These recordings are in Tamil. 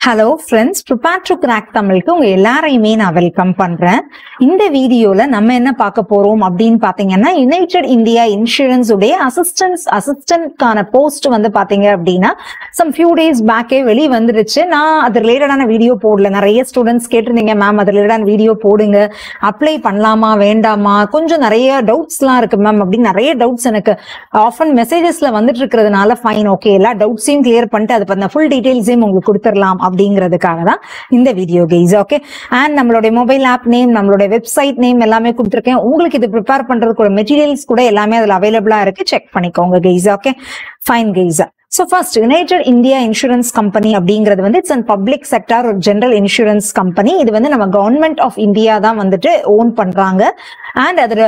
Hello friends prepare to crack தமிழுக்கு உங்க எல்லாரையுமே நான் வெல்கம் பண்றேன் இந்த வீடியோல நம்ம என்ன பார்க்க போறோம் அப்படின்னு பாத்தீங்கன்னா யுனைடெட் இந்தியா இன்சூரன்ஸ் உடைய அசிஸ்டன்ஸ் அசிஸ்டன்ட்கான போஸ்ட் வந்து பாத்தீங்க அப்படின்னா சம் ஃபியூ டேஸ் பேக்கே வெளியே வந்துருச்சு நான் அது ரிலேட்டடான வீடியோ போடல நிறைய ஸ்டூடெண்ட்ஸ் கேட்டிருந்தீங்க மேம் அது ரிலேட்டடான வீடியோ போடுங்க அப்ளை பண்ணலாமா வேண்டாமா கொஞ்சம் நிறைய டவுட்ஸ்லாம் இருக்கு மேம் அப்படின்னு நிறைய டவுட்ஸ் எனக்கு ஆஃபன் மெசேஜஸ்ல வந்துட்டு இருக்கிறதுனால ஃபைன் ஓகே எல்லா டவுட்ஸையும் கிளியர் பண்ணிட்டு அது பத்தின ஃபுல் டீடைல்ஸையும் உங்களுக்கு கொடுத்துடலாம் அப்படிங்கிறதுக்காக தான் இந்த வீடியோ கைஸ் ஓகே அண்ட் நம்மளுடைய மொபைல் ஆப் நேம் நம்மளுடைய வெப்சைட் நேம் எல்லாமே கொடுத்துருக்கேன் உங்களுக்கு இது ப்ரிப்பேர் பண்றதுக்கு ஒரு மெட்டீரியல்ஸ் கூட எல்லாமே அதுல அவைலபிளா இருக்கு செக் பண்ணிக்கோங்க guys okay fine guys so first United India Insurance company அப்படிங்கிறது வந்து இட்ஸ் அண்ட் பப்ளிக் செக்டார் ஒரு ஜென்ரல் இன்சூரன்ஸ் கம்பெனி இது வந்து நம்ம கவர்மெண்ட் ஆஃப் இந்தியா தான் வந்துட்டு ஓன் பண்றாங்க அண்ட் அதில்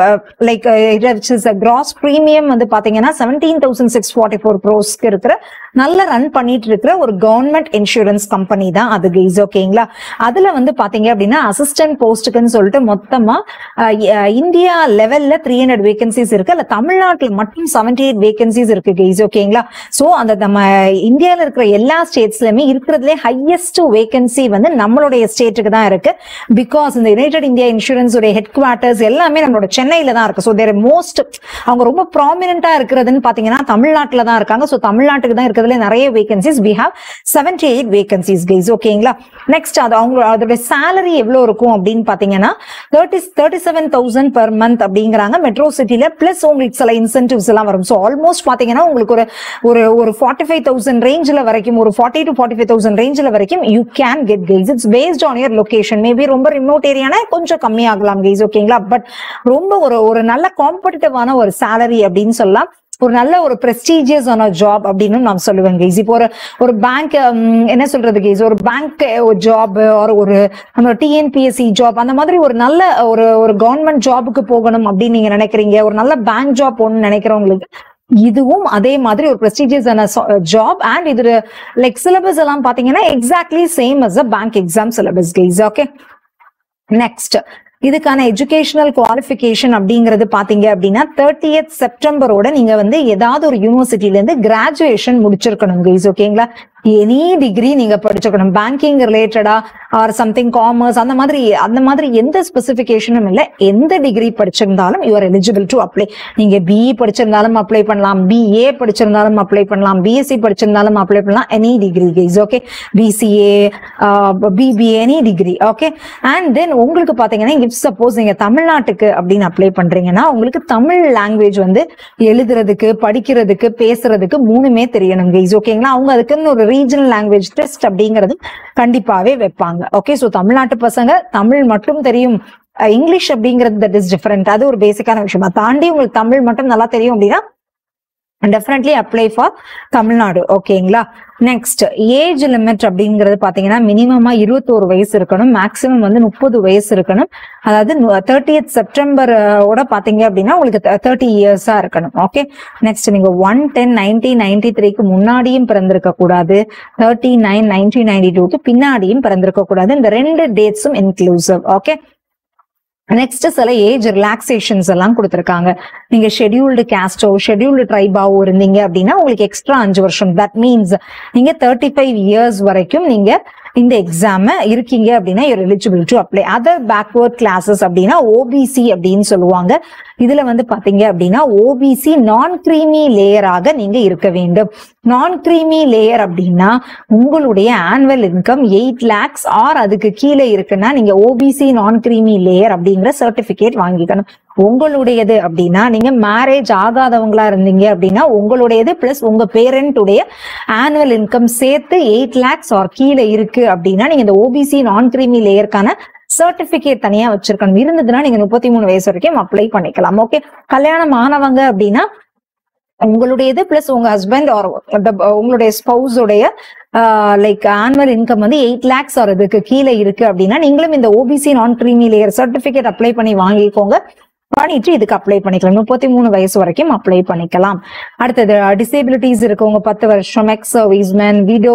லைக் கிராஸ் ப்ரீமியம் வந்து பாத்தீங்கன்னா seventeen thousand six forty four க்ரோஸ்க்கு இருக்கிற நல்ல ரன் பண்ணிட்டு இருக்கிற ஒரு கவர்மெண்ட் இன்சூரன்ஸ் கம்பெனி தான் அது கைஸ் ஓகேங்களா அதுல வந்து பாத்தீங்க அப்படின்னா அசிஸ்டன்ட் போஸ்ட்டுக்குன்னு சொல்லிட்டு மொத்தமா அஹ், அஹ், இந்தியா லெவல்ல த்ரீ ஹண்ட்ரட் வேகன்சிஸ் இருக்கு அல்ல தமிழ்நாட்டில் மட்டும் செவன்டி எயிட் வேகன்சிஸ் இருக்கு கைஸ் ஓகேங்களா சோ அந்த நம்ம இந்தியால இருக்கிற எல்லா ஸ்டேட்ஸ்லயுமே இருக்கிறதுலே ஹையஸ்ட் வேகன்சி வந்து நம்மளுடைய ஸ்டேட்டுக்கு தான் இருக்கு பிகாஸ் இந்த யுனைடெட் இந்தியா இன்சூரன்ஸ் உடைய ஹெட் குவார்ட்டர்ஸ் எல்லாமே நம்மளோட சென்னையில தான் இருக்கு ஸோ தேர் மோஸ்ட் அவங்க ரொம்ப ப்ராமினென்ட்டா இருக்கிறதுன்னு பாத்தீங்கன்னா தமிழ்நாட்டுல தான் இருக்காங்க ஸோ தமிழ்நாட்டுக்கு தான் இருக்கிறதுல நிறைய vacancies we have seventy eight vacancies guys ஓகேங்களா நெக்ஸ்ட் அது அவங்க அதோட சேலரி எவ்வளவு இருக்கும் அப்படின்னு பாத்தீங்கன்னா thirty thirty seven thousand per month அப்படிங்கிறாங்க மெட்ரோ சிட்டில பிளஸ் உங்களுக்கு சில இன்சென்டிவ்ஸ் எல்லாம் வரும் ஸோ ஆல்மோஸ்ட் பாத்தீங்கன்னா உங்களுக்கு ஒரு ஒரு ஒரு ஃபார்ட்டி ஃபைவ் தௌசண்ட் ரேஞ்சில் வரைக்கும் ஒரு forty to forty five thousand ரேஞ்சில் வரைக்கும் you can get guys it's based on your location maybe ரொம்ப ரிமோட் ஏரியானா கொஞ்சம் கம்மியாகலாம் கைஸ் ஓகேங்களா பட் ரொம்ப ஒரு ஒரு நல்ல காம்படிட்டிவான ஒரு சேலரி அப்படின்னு சொல்லலாம் ஒரு நல்ல ஒரு ப்ரெஸ்டீஜியஸ் ஆன ஜாப் அப்படின்னு நான் சொல்லுவேன் கைஸ் இப்போ ஒரு ஒரு பேங்க் என்ன சொல்றது கைஸ் ஒரு பேங்க் ஒரு ஜாப் ஒரு ஒரு நம்ம டிஎன்பிஎஸ்சி ஜாப் அந்த மாதிரி ஒரு நல்ல ஒரு ஒரு கவர்மெண்ட் ஜாபுக்கு போகணும் அப்படின்னு நீங்க நினைக்கிறீங்க ஒரு நல்ல பேங்க் ஜாப் போகணும்னு நினைக்கிறவங்களுக்கு இதுவும் அதே மாதிரி ஒரு ப்ரெஸ்டீஜியஸான ஜாப் அண்ட் இது லைக் சிலபஸ் எல்லாம் பாத்தீங்கன்னா exactly same as a bank exam syllabus guys okay next இதுக்கான எஜுகேஷனல் குவாலிஃபிகேஷன் அப்படிங்கிறது பாத்தீங்க அப்படின்னா தேர்ட்டியத் செப்டம்பரோட நீங்க வந்து ஏதாவது ஒரு யூனிவர்சிட்டில இருந்து கிராஜுவேஷன் முடிச்சிருக்கணும் கைஸ் ஓகேங்களா எனி டிகிரி நீங்க படிச்சிருக்கணும் பேங்கிங் ரிலேட்டடா ஆர் சம்திங் காமர்ஸ் அந்த மாதிரி அந்த மாதிரி எந்த ஸ்பெசிபிகேஷனும் இல்லை எந்த டிகிரி படிச்சிருந்தாலும் you are eligible to apply நீங்க பிஇ படிச்சிருந்தாலும் அப்ளை பண்ணலாம் பிஏ படிச்சிருந்தாலும் அப்ளை பண்ணலாம் பிஎஸ்சி படிச்சிருந்தாலும் அப்ளை பண்ணலாம் any degree guys okay BCA BBA any degree okay and then உங்களுக்கு பாத்தீங்கன்னா இஃப் சப்போஸ் நீங்க தமிழ்நாட்டுக்கு அப்படின்னு அப்ளை பண்றீங்கன்னா உங்களுக்கு தமிழ் லாங்குவேஜ் வந்து எழுதுறதுக்கு படிக்கிறதுக்கு பேசுறதுக்கு மூணுமே தெரியணும் கைஸ் ஓகேங்களா அவங்க அதுக்குன்னு ஒரு ரீஜனல் லாங்குவேஜ் டெஸ்ட் அப்படிங்கிறது கண்டிப்பாவே வைப்பாங்க ஓகே ஸோ தமிழ்நாட்டு பசங்க தமிழ் மட்டும் தெரியும் அஹ் இங்கிலீஷ் அப்படிங்கிறது தட் இஸ் டிஃபரெண்ட் அது ஒரு பேசிக்கான விஷயம் அதை தாண்டி உங்களுக்கு தமிழ் மட்டும் நல்லா தெரியும் அப்படின்னா டெஃபினெட்லி அப்ளை ஃபார் தமிழ்நாடு ஓகேங்களா நெக்ஸ்ட் ஏஜ் லிமிட் அப்படிங்கிறது பாத்தீங்கன்னா மினிமமா இருபத்தோரு வயசு இருக்கணும் மேக்ஸிமம் வந்து முப்பது வயசு இருக்கணும் அதாவது தேர்ட்டியத் செப்டம்பர் ஓட பாத்தீங்க அப்படின்னா உங்களுக்கு தேர்ட்டி இயர்ஸா இருக்கணும் ஓகே நெக்ஸ்ட் நீங்க ஒன் டென் நைன்டீன் நைன்டி த்ரீக்கு முன்னாடியும் பிறந்திருக்க கூடாது தேர்ட்டி நைன் நைன்டீன் நைன்டி டூக்கு பின்னாடியும் பிறந்திருக்க கூடாது இந்த ரெண்டு டேட்ஸும் இன்க்ளூசிவ் ஓகே நெக்ஸ்ட் சில ஏஜ் ரிலாக்ஸேஷன்ஸ் எல்லாம் கொடுத்துருக்காங்க நீங்க ஷெட்யூல்டு கேஸ்டோ ஷெட்யூல்டு ட்ரைபாவோ இருந்தீங்க அப்படின்னா உங்களுக்கு எக்ஸ்ட்ரா அஞ்சு வருஷம் தட் மீன்ஸ் நீங்க தேர்ட்டி ஃபைவ் இயர்ஸ் வரைக்கும் நீங்க இந்த எக்ஸாம இருக்கீங்க அப்படின்னா you're eligible to apply other backward classes அப்படின்னா ஓபிசி அப்படின்னு சொல்லுவாங்க இதுல வந்து பாத்தீங்க அப்படின்னா ஓபிசி நான் கிரீமி லேயராக நீங்க இருக்க வேண்டும் நான் கிரீமி லேயர் அப்படின்னா உங்களுடைய annual income eight lakhs or அதுக்கு கீழே இருக்குன்னா நீங்க ஓபிசி நான் கிரீமி லேயர் அப்படிங்கிற சர்டிபிகேட் வாங்கிக்கணும் உங்களுடையது அப்படின்னா நீங்க மேரேஜ் ஆகாதவங்களா இருந்தீங்க அப்படின்னா உங்களுடையது பிளஸ் உங்க பேரண்ட்டுடைய ஆனுவல் இன்கம் சேர்த்து எயிட் லேக்ஸ் ஆர் கீழே இருக்கு அப்படின்னா நீங்க இந்த ஓபிசி நான் கிரீமி லேயருக்கான சர்டிபிகேட் தனியா வச்சிருக்கணும் இருந்ததுன்னா நீங்க முப்பத்தி மூணு வயசு வரைக்கும் அப்ளை பண்ணிக்கலாம் ஓகே கல்யாணம் ஆனவங்க அப்படின்னா உங்களுடையது பிளஸ் உங்க ஹஸ்பண்ட் ஆர் உங்களுடைய ஸ்பௌஸோடைய லைக் ஆனுவல் இன்கம் வந்து எயிட் லேக்ஸ் ஆர் இதுக்கு கீழே இருக்கு அப்படின்னா நீங்களும் இந்த ஓபிசி நான் கிரீமி லேயர் சர்டிபிகேட் அப்ளை பண்ணி வாங்கிக்கோங்க பண்ணிட்டு இதுக்கு அப்ளை பண்ணிக்கலாம் முப்பத்தி மூணு வயசு வரைக்கும் அப்ளை பண்ணிக்கலாம் அடுத்தது டிசேபிலிட்டிஸ் இருக்கவங்க பத்து வருஷம் எக்ஸ் சர்வீஸ்மேன் விடோ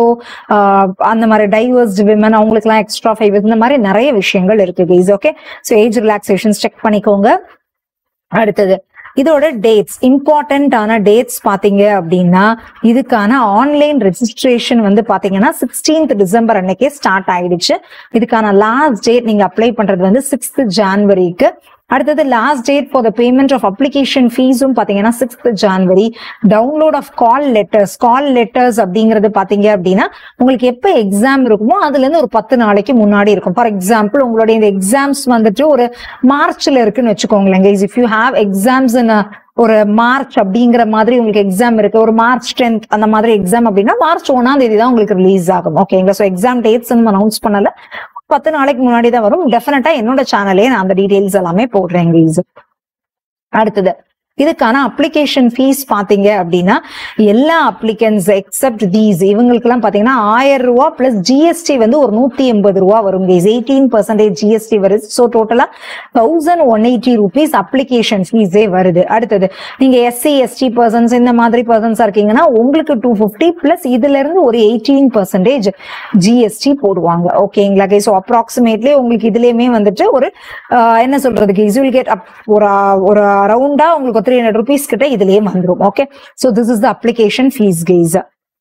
அந்த மாதிரி டைவர்ஸ்ட் விமன் அவங்களுக்குலாம் எக்ஸ்ட்ரா ஃபைவ் இந்த மாதிரி நிறைய விஷயங்கள் இருக்கு guys okay so age relaxations check பண்ணிக்கோங்க அடுத்தது இதோட டேட்ஸ் இம்பார்ட்டன்டான டேட்ஸ் பாத்தீங்க அப்படின்னா இதுக்கான ஆன்லைன் ரெஜிஸ்ட்ரேஷன் வந்து பாத்தீங்கன்னா சிக்ஸ்டீன்த் டிசம்பர் அன்னைக்கே ஸ்டார்ட் ஆயிடுச்சு இதுக்கான லாஸ்ட் டேட் நீங்க அப்ளை பண்றது வந்து சிக்ஸ்த் ஜான்வரிக்கு அடுத்தது last date for the payment of application ஃபீஸும் பாத்தீங்கன்னா sixth January download of call letters call letters அப்படிங்கிறது பாத்தீங்க அப்படின்னா உங்களுக்கு எப்ப எக்ஸாம் இருக்குமோ அதுல இருந்து ஒரு பத்து நாளைக்கு முன்னாடி இருக்கும் ஃபார் எக்ஸாம்பிள் உங்களுடைய இந்த எக்ஸாம்ஸ் வந்துட்டு ஒரு மார்ச்ல இருக்குன்னு வச்சுக்கோங்களேன் if you have exams in ஒரு மார்ச் அப்படிங்கிற மாதிரி உங்களுக்கு எக்ஸாம் இருக்கு ஒரு மார்ச் டென்த் அந்த மாதிரி எக்ஸாம் அப்படின்னா மார்ச் ஒன்னாம் தேதி தான் உங்களுக்கு ரிலீஸ் ஆகும் ஓகேங்களா ஸோ எக்ஸாம் டேட்ஸ் அனௌன்ஸ் பண்ணல பத்து நாளைக்கு முன்னாடி தான் வரும் டெஃபினட்டா என்னோட சேனலே நான் அந்த டீடைல்ஸ் எல்லாமே போடுறேன் guys. அடுத்தது இதுக்கான அப்ளிகேஷன் ஃபீஸ் பாத்தீங்க அப்படின்னா எல்லா அப்ளிகன்ஸ் எக்ஸப்ட் தீஸ் இவங்களுக்குலாம் பாத்தீங்கன்னா ஆயிரம் ரூபா பிளஸ் ஜிஎஸ்டி வந்து ஒரு நூத்தி எண்பது ரூபா வரும் கைஸ் எயிட்டீன் பர்சன்டேஜ் ஜிஎஸ்டி வருது ஸோ டோட்டலா thousand one eighty rupees application ஃபீஸே வருது அடுத்தது நீங்க எஸ்சி எஸ்டி பர்சன்ஸ் இந்த மாதிரி பர்சன்ஸா இருக்கீங்கன்னா உங்களுக்கு டூ ஃபிஃப்டி பிளஸ் இதுல இருந்து ஒரு எயிட்டீன் பர்சன்டேஜ் ஜிஎஸ்டி போடுவாங்க ஓகேங்களா கைஸ் ஸோ அப்ராக்சிமேட்லி உங்களுக்கு இதுலயுமே வந்துட்டு ஒரு ஆஹ், என்ன சொல்றது கைஸ் வில் கெட் ஒரு ஒரு ரவுண்டா உங்களுக்கு த்ரீ ஹண்ட்ரட் ருபீஸ் கிட்ட இதுலயே வந்துரும் okay so this is the application fees guys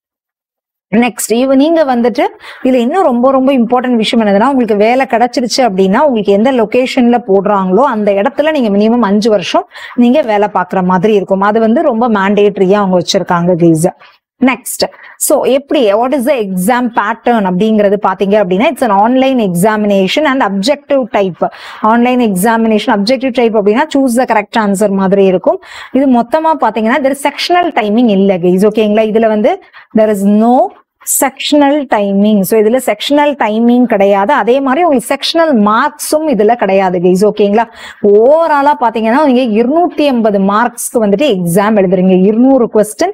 next இவ நீங்க வந்துட்டு இதுல இன்னும் ரொம்ப ரொம்ப இம்பார்ட்டன்ட் விஷயம் என்னதுன்னா உங்களுக்கு வேலை கிடைச்சிருச்சு அப்படின்னா உங்களுக்கு எந்த லொகேஷன்ல போடுறாங்களோ அந்த இடத்துல நீங்க மினிமம் அஞ்சு வருஷம் நீங்க வேலை பார்க்குற மாதிரி இருக்கும் அது வந்து ரொம்ப மேண்டேட்ரியா அவங்க வச்சிருக்காங்க கைஸ் நெக்ஸ்ட் சோ எப்படி what is the exam pattern அப்படிங்கிறது பாத்தீங்க அப்படின்னா it's an online examination and objective type online examination objective type அப்படின்னா சூஸ் த கரெக்ட் ஆன்சர் மாதிரி இருக்கும் இது மொத்தமா பாத்தீங்கன்னா தெர் செக்ஷனல் டைமிங் இல்ல கைஸ் ஓகேங்களா இதுல வந்து there is no sectional timing so இதுல செக்ஷனல் டைமிங் கிடையாது அதே மாதிரி உங்களுக்கு செக்ஷனல் மார்க்ஸும் இதுல கிடையாது கைஸ் ஓகேங்களா ஓவராலா பாத்தீங்கன்னா நீங்க இருநூத்தி எண்பது மார்க்ஸ்க்கு வந்துட்டு எக்ஸாம் எழுதுறீங்க இருநூறு கொஸ்டின்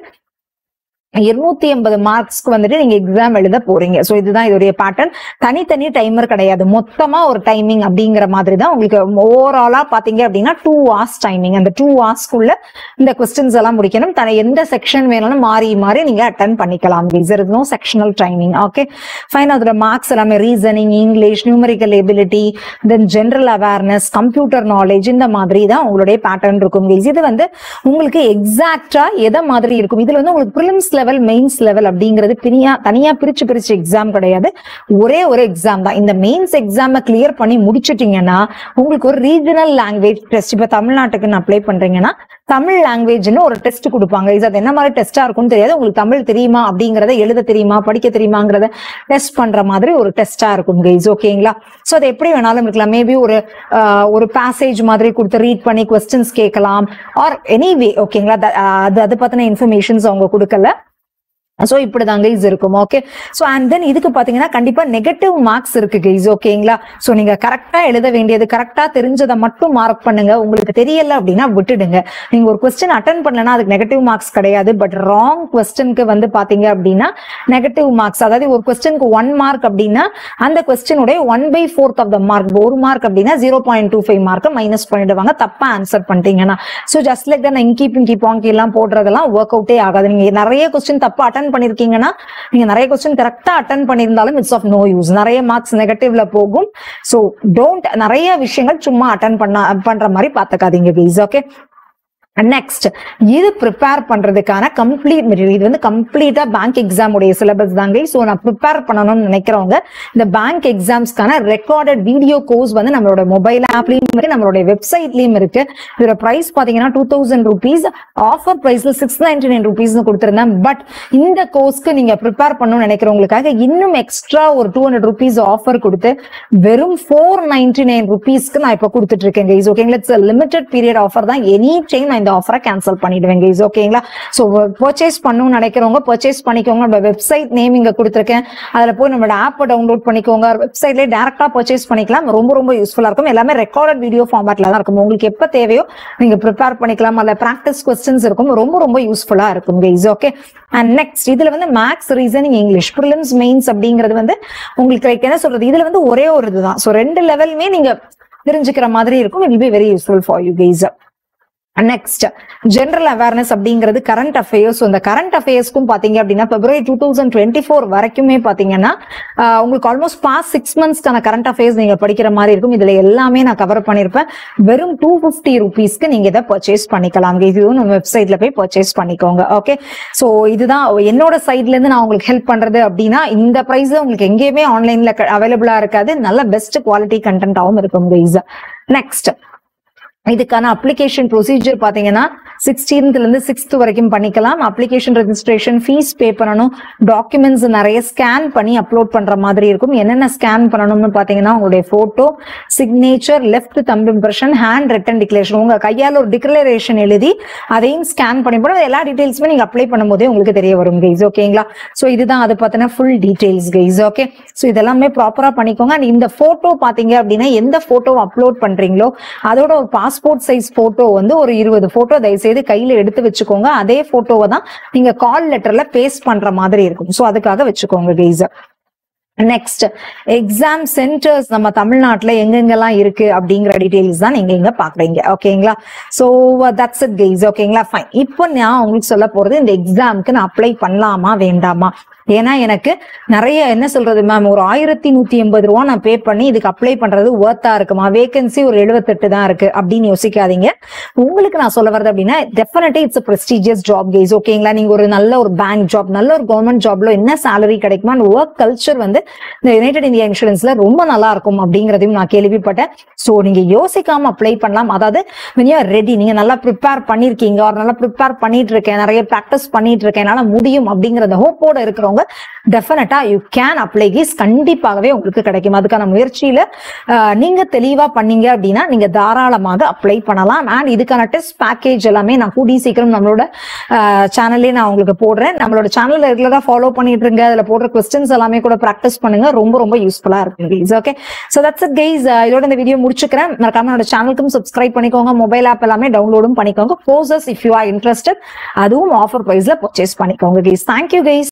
இருநூத்தி எண்பது மார்க்ஸ்க்கு வந்துட்டு நீங்க எக்ஸாம் எழுத போறீங்க சோ இதுதான் இதோடைய பேட்டர்ன் தனித்தனி டைமர் கிடையாது மொத்தமா ஒரு டைமிங் அப்படிங்கிற மாதிரி தான் உங்களுக்கு ஓவராலா பாத்தீங்க அப்படின்னா டூ ஹவர்ஸ் டைமிங் அந்த டூ ஹவர்ஸ்க்குள்ள இந்த கொஸ்டின்ஸ் எல்லாம் முடிக்கணும் தன எந்த செக்ஷன் வேணாலும் மாறி மாறி நீங்க அட்டன் பண்ணிக்கலாம் is no sectional timing okay fine அதோட மார்க்ஸ் எல்லாமே reasoning English numerical ability then general awareness computer knowledge இந்த மாதிரி தான் உங்களுடைய பேட்டர்ன் இருக்கும் guys. இது வந்து உங்களுக்கு எக்ஸாக்டா எதை மாதிரி இருக்கும் இதுல வந்து உங்களுக்கு ப்ரிலிம்ஸ் லெவல் மெயின்ஸ் லெவல் அப்படிங்கிறது பிரியா தனியா பிரிச்சு பிரிச்சு எக்ஸாம் கிடையாது ஒரே ஒரு எக்ஸாம் தான் இந்த மெயின்ஸ் எக்ஸாமை கிளியர் பண்ணி முடிச்சிட்டீங்கன்னா உங்களுக்கு ஒரு ரீஜனல் லாங்குவேஜ் டெஸ்ட் இப்ப தமிழ்நாட்டுக்குன்னு அப்ளை பண்றீங்கன்னா தமிழ் லாங்குவேஜ்னு ஒரு டெஸ்ட் கொடுப்பாங்க இது அது என்ன மாதிரி டெஸ்டா இருக்கும்னு தெரியாது உங்களுக்கு தமிழ் தெரியுமா அப்படிங்கறத எழுத தெரியுமா படிக்க தெரியுமாங்கிறத டெஸ்ட் பண்ற மாதிரி ஒரு டெஸ்டா இருக்கும் கைஸ் ஓகேங்களா சோ அது எப்படி வேணாலும் இருக்கலாம் மேபி ஒரு ஆஹ், ஒரு பேசேஜ் மாதிரி கொடுத்து ரீட் பண்ணி கொஸ்டின்ஸ் கேட்கலாம் ஆர் எனிவே ஓகேங்களா த- ஆஹ், அது அது பத்தின இன்ஃபர்மேஷன்ஸ் அவங்க கொடுக்கல சோ இப்படிதான் கைஸ் இருக்கும் ஓகே சோ அண்ட் தென் இதுக்கு பாத்தீங்கன்னா கண்டிப்பா நெகட்டிவ் மார்க்ஸ் இருக்கு கைஸ் ஓகேங்களா சோ நீங்க கரெக்டா எழுத வேண்டியது கரெக்டா தெரிஞ்சதை மட்டும் மார்க் பண்ணுங்க உங்களுக்கு தெரியல அப்படின்னா விட்டுடுங்க நீங்க ஒரு கொஸ்டின் அட்டன் பண்ணலன்னா அதுக்கு நெகட்டிவ் மார்க்ஸ் கிடையாது பட் ராங் கொஸ்டினுக்கு வந்து பாத்தீங்க அப்படின்னா நெகட்டிவ் மார்க்ஸ் அதாவது ஒரு கொஸ்டினுக்கு ஒன் மார்க் அப்படின்னா அந்த கொஸ்டினுடைய one by fourth of the mark ஒரு மார்க் அப்படின்னா zero point two five mark minus பண்ணிடுவாங்க தப்பா ஆன்சர் பண்ணிட்டீங்கன்னா ஸோ ஜஸ்ட் லைக் தான் இங்கி பிங்கி பாங்கி எல்லாம் போடுறதெல்லாம் ஒர்க் அவுட்டே ஆகாது நீங்க நிறைய கொஸ்டின் தப்பா அட்டன் பண்ணிருக்கீங்கன்னா நீங்க நிறைய கொஸ்டின் கரெக்டா அட்டன் பண்ணியிருந்தாலும் இட்ஸ் ஆஃப் நோ யூஸ் நிறைய மார்க்ஸ் நெகட்டிவ்ல போகும் ஸோ டோன்ட் நிறைய விஷயங்கள் சும்மா அட்டன் பண்ண பண்ற மாதிரி பாத்துக்காதீங்க ப்ளீஸ் ஓகே நெக்ஸ்ட் இது ப்ரிப்பேர் பண்றதுக்கான கம்ப்ளீட் மெட்டீரியல் இது வந்து கம்ப்ளீட்டா பேங்க் எக்ஸாம் உடைய சிலபஸ் தாங்க ஸோ நான் ப்ரிப்பேர் பண்ணணும்னு நினைக்கிறவங்க இந்த பேங்க் எக்ஸாம்ஸ்க்கான ரெக்கார்டட் வீடியோ கோர்ஸ் வந்து நம்மளோட மொபைல் ஆப்லயும் இருக்கு நம்மளோட வெப்சைட்லயும் இருக்கு இதோட பிரைஸ் பாத்தீங்கன்னா டூ தௌசண்ட் ருபீஸ் ஆஃபர் பிரைஸ்ல சிக்ஸ் நைன்டி நைன் ருபீஸ் கொடுத்துருந்தேன் பட் இந்த கோர்ஸ்க்கு நீங்க ப்ரிப்பேர் பண்ணணும்னு நினைக்கிறவங்களுக்காக இன்னும் எக்ஸ்ட்ரா ஒரு டூ ஹண்ட்ரட் ருபீஸ் ஆஃபர் கொடுத்து வெறும் ஃபோர் நைன்டி நைன் ருபீஸ்க்கு நான் இப்போ கொடுத்துட்டு இருக்கேன் கைஸ் ஓகேங்களா இட்ஸ் லிமிடெட் பீரியட் ஆஃபர் தான் எனி டைம் நான் இந்த ஆஃபரை கேன்சல் பண்ணிடுவேன் கைஸ் ஓகேங்களா ஸோ பர்ச்சேஸ் பண்ணணும்னு நினைக்கிறவங்க பர்ச்சேஸ் பண்ணிக்கோங்க நம்ம வெப்சைட் நேம் இங்க கொடுத்துருக்கேன் அதுல போய் நம்மளோட ஆப்பை டவுன்லோட் பண்ணிக்கோங்க வெப்சைட்லேயே டேரக்டா பர்ச்சேஸ் பண்ணிக்கலாம் ரொம்ப ரொம்ப யூஸ்ஃபுல்லா இருக்கும் எல்லாமே ரெக்கார்டட் வீடியோ ஃபார்மேட்ல தான் இருக்கும் உங்களுக்கு எப்ப தேவையோ நீங்க ப்ரிப்பேர் பண்ணிக்கலாம் அதுல ப்ராக்டிஸ் கொஸ்டின்ஸ் இருக்கும் ரொம்ப ரொம்ப யூஸ்ஃபுல்லா இருக்கும் கைஸ் ஓகே அண்ட் நெக்ஸ்ட் இதுல வந்து maths reasoning English prelims mains அப்படிங்கிறது வந்து உங்களுக்கு like என்ன சொல்றது இதுல வந்து ஒரே ஒரு இதுதான் ஸோ ரெண்டு லெவலுமே நீங்க தெரிஞ்சுக்கிற மாதிரி இருக்கும் it be very useful for you guys next general awareness அப்படிங்கிறது கரண்ட் அஃபேர்ஸ் இந்த கரண்ட் அஃபேர்ஸ்க்கும் பாத்தீங்க அப்படின்னா February two thousand twenty four வரைக்குமே பாத்தீங்கன்னா ஆஹ் உங்களுக்கு ஆல்மோஸ்ட் பாஸ்ட் சிக்ஸ் மந்த்ஸ்க்கான கரண்ட் அஃபேர்ஸ் நீங்க படிக்கிற மாதிரி இருக்கும் இதுல எல்லாமே நான் கவர் பண்ணிருப்பேன் வெறும் டூ ஃபிஃப்டி ருபீஸ்க்கு நீங்க இதை பர்ச்சேஸ் பண்ணிக்கலாம் இதுவும் நம்ம வெப்சைட்ல போய் பர்ச்சேஸ் பண்ணிக்கோங்க ஓகே ஸோ இதுதான் என்னோட சைட்ல இருந்து நான் உங்களுக்கு ஹெல்ப் பண்றது அப்படின்னா இந்த பிரைஸ் உங்களுக்கு எங்கேயுமே ஆன்லைன்ல அவைலபிளா இருக்காது நல்ல பெஸ்ட் குவாலிட்டி கண்டென்ட்டாகவும் இருக்கும் கைஸ் நெக்ஸ்ட் இதுக்கான அப்ளிகேஷன் ப்ரொசீஜர் பாத்தீங்கன்னா சிக்ஸ்டீன்த்ல இருந்து சிக்ஸ்த் வரைக்கும் பண்ணிக்கலாம் அப்ளிகேஷன் ரெஜிஸ்ட்ரேஷன் ஃபீஸ் பே பண்ணணும் டாக்குமெண்ட்ஸ் நிறைய ஸ்கேன் பண்ணி அப்லோட் பண்ற மாதிரி இருக்கும் என்னென்ன ஸ்கேன் பண்ணணும்னு பாத்தீங்கன்னா உங்களுடைய photo signature left thumb impression handwritten declaration உங்க கையால் ஒரு டிக்ளரேஷன் எழுதி அதையும் ஸ்கேன் பண்ணி போட எல்லா டீடைல்ஸுமே நீங்க அப்ளை பண்ணும்போதே உங்களுக்கு தெரிய வரும் கைஸ் ஓகேங்களா ஸோ இதுதான் அது பார்த்தீங்கன்னா full details guys okay so இதெல்லாமே ப்ராப்பரா பண்ணிக்கோங்க அண்ட் இந்த போட்டோ பாத்தீங்க அப்படின்னா எந்த போட்டோ அப்லோட் பண்றீங்களோ அதோட ஒரு பாஸ்போர்ட் சைஸ் போட்டோ வந்து ஒரு இருபது போட்டோ தயவுசெய்து கையில எடுத்து வச்சுக்கோங்க அதே போட்டோவை தான் நீங்க கால் லெட்டர்ல பேஸ்ட் பண்ற மாதிரி இருக்கும் ஸோ அதுக்காக வச்சுக்கோங்க கைஸ் நெக்ஸ்ட் எக்ஸாம் சென்டர்ஸ் நம்ம தமிழ்நாட்டுல எங்கெங்கெல்லாம் இருக்கு அப்படிங்கிற டீடைல்ஸ் தான் நீங்க இங்க பாக்குறீங்க ஓகேங்களா சோ தட்ஸ் இட் கைஸ் ஓகேங்களா ஃபைன் இப்போ நான் உங்களுக்கு சொல்ல போறது இந்த எக்ஸாமுக்கு நான் அப்ளை பண்ணலாமா வேண்டாமா ஏன்னா எனக்கு நிறைய என்ன சொல்றது மேம் ஒரு ஆயிரத்தி நூத்தி எண்பது ரூபா நான் பே பண்ணி இதுக்கு அப்ளை பண்றது ஒர்த்தா இருக்குமா வேகன்சி ஒரு எழுபத்தெட்டு தான் இருக்கு அப்படின்னு யோசிக்காதீங்க உங்களுக்கு நான் சொல்ல வரது அப்படின்னா definitely it's prestigious job guys ஓகேங்களா நீங்க ஒரு நல்ல ஒரு பேங்க் ஜாப் நல்ல ஒரு கவர்மெண்ட் ஜாப்ல என்ன சேலரி கிடைக்குமா அந்த ஒர்க் கல்ச்சர் வந்து இந்த யுனைடெட் இந்தியா இன்சூரன்ஸ்ல ரொம்ப நல்லா இருக்கும் அப்படிங்கறதையும் நான் கேள்விப்பட்டேன் சோ நீங்க யோசிக்காம அப்ளை பண்ணலாம் அதாவது when you are ரெடி நீங்க நல்லா ப்ரிப்பேர் பண்ணிருக்கீங்க ஒரு நல்லா ப்ரிப்பேர் பண்ணிட்டு இருக்கேன் நிறைய ப்ராக்டிஸ் பண்ணிட்டு இருக்கேன் என்னால முடியும் அப்படிங்கிற அந்த ஹோப்போட இருக்கிறவங்க டெஃபினட்டா யூ கேன் அப்ளை கீஸ் கண்டிப்பாகவே உங்களுக்கு கிடைக்கும் அதுக்கான முயற்சியில ஆஹ், நீங்க தெளிவா பண்ணீங்க அப்படின்னா நீங்க தாராளமாக அப்ளை பண்ணலாம் அண்ட் இதுக்கான டெஸ்ட் பேக்கேஜ் எல்லாமே நான் கூடி சீக்கிரம் நம்மளோட சேனல்லே நான் உங்களுக்கு போடுறேன் நம்மளோட சேனல்ல ரெகுலரா ஃபாலோ பண்ணிட்டு இருங்க அதுல போடுற கொஸ்டின்ஸ் எல்லாமே கூட ப்ராக்டிஸ் பண்ணுங்க ரொம்ப ரொம்ப யூஸ்ஃபுல்லா இருக்கும் guys okay so that's it guys இதோட இந்த வீடியோ முடிச்சுக்கிறேன் மறக்காம என்னோட சேனலுக்கும் சப்ஸ்கிரைப் பண்ணிக்கோங்க மொபைல் ஆப் எல்லாமே டவுன்லோடும் பண்ணிக்கோங்க courses if you are interested அதுவும் ஆஃபர் ப்ரைஸ்ல பர்ச்சேஸ் பண்ணிக்கோங்க கைஸ் தேங்க்யூ கைஸ்